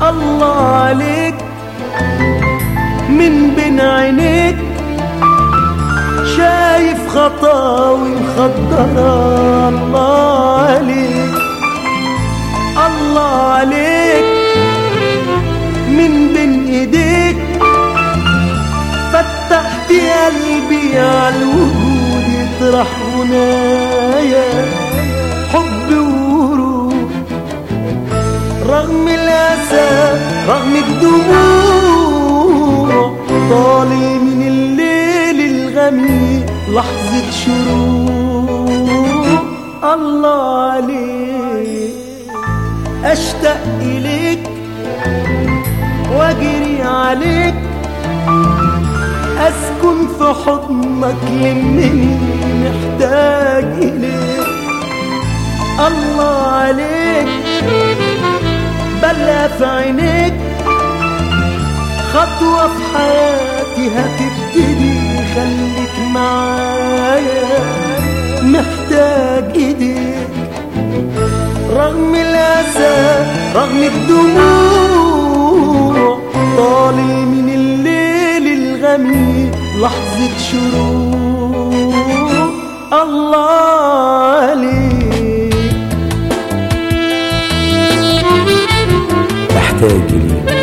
الله عليك من بين عينيك شايف خطاوي مخدرة الله عليك الله عليك من بين ايديك فتحت قلبي على الوجود يطرح هنايا حب وروح رغم الأسى رغم الدموع طالع من الليل الغميق لحظة شروق الله عليك أشتاق إليك وأجري عليك أسكن في حضنك لمني محتاج إليك الله عليك بلا في عينيك خطوة في حياتي هتبتدي خليك معايا محتاج ايديك رغم الأسى رغم الدموع طالع من الليل الغميق لحظة شروق الله عليك محتاج ليك